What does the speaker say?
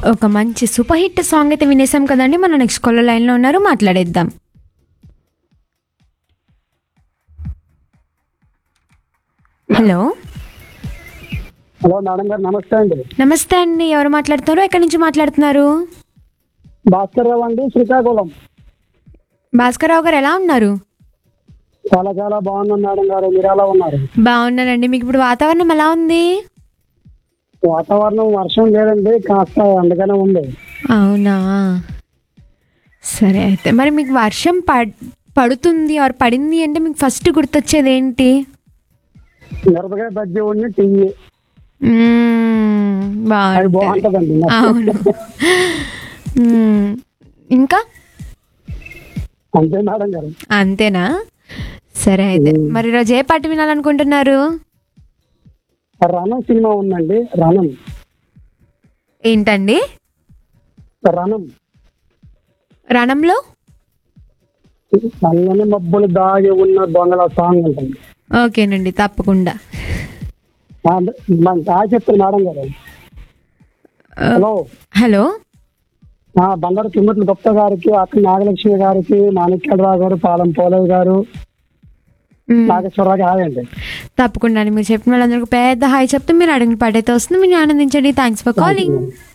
ఒక మంచి super hit song అయితే వినేసాం కదండి మన నెక్స్ట్ కాలర్ లైన్లో ఉన్నారు మాట్లాడేద్దాం హలో హలో మేడం గారు నమస్తే అండి నమస్తే అండి ఎవరు మాట్లాడుతున్నారు ఎక్కడి నుంచి మాట్లాడుతున్నారు భాస్కర్ రావు అండి శ్రీకాకుళం భాస్కర్రావు గారు ఎలా ఉన్నారు చాలా చాలా బాగున్నాం మేడం గారు మీరు ఎలా ఉన్నారు బాగున్నానండి మీకు ఇప్పుడు వాతావరణం ఎలా ఉంది వాతావరణం వర్షం లేదండి కాస్త అందుకనే ఉంది అవునా సరే అయితే మరి మీకు వర్షం పడ్ పడుతుంది ఆర్ పడింది అంటే మీకు ఫస్ట్ గుర్తొచ్చేది ఏంటి మిరపకాయ బజ్జీ ఉండి టీ మ్మ్, అది బాగుంటుంది బాగుంటదండి అవును మ్మ్, ఇంకా అంతే మేడం గారు అంతేనా సరే అయితే మరి ఈరోజు ఏ పాట వినాలనుకుంటున్నారు రణం సినిమా ఉందండి రణం ఏంటండి రణం రణంలో నల్లని మబ్బులు దాగి ఉన్న దొంగల సాంగ్ ఉంటుంది ఓకేనండి తప్పకుండా ఆ, మన బాగా చెప్తారు మేడం గారు హలో హలో ఆ, బండారు తిమ్మట్ల గుప్తా గారికి అక్క నాగలక్ష్మి గారికి మాణిక్యరావు గారు పాలెం పోలయ్య గారు మ్మ్, నాగేశ్వరరావు హాయ్ అండి తప్పకుండా అండి మీరు చెప్పిన వాళ్ళందరికీ పెద్ద హాయ్ చెప్తే మీరు అడిగిన పాట అయితే వస్తుంది మీరు ఆనందించండి థ్యాంక్స్ ఫర్ కాలింగ్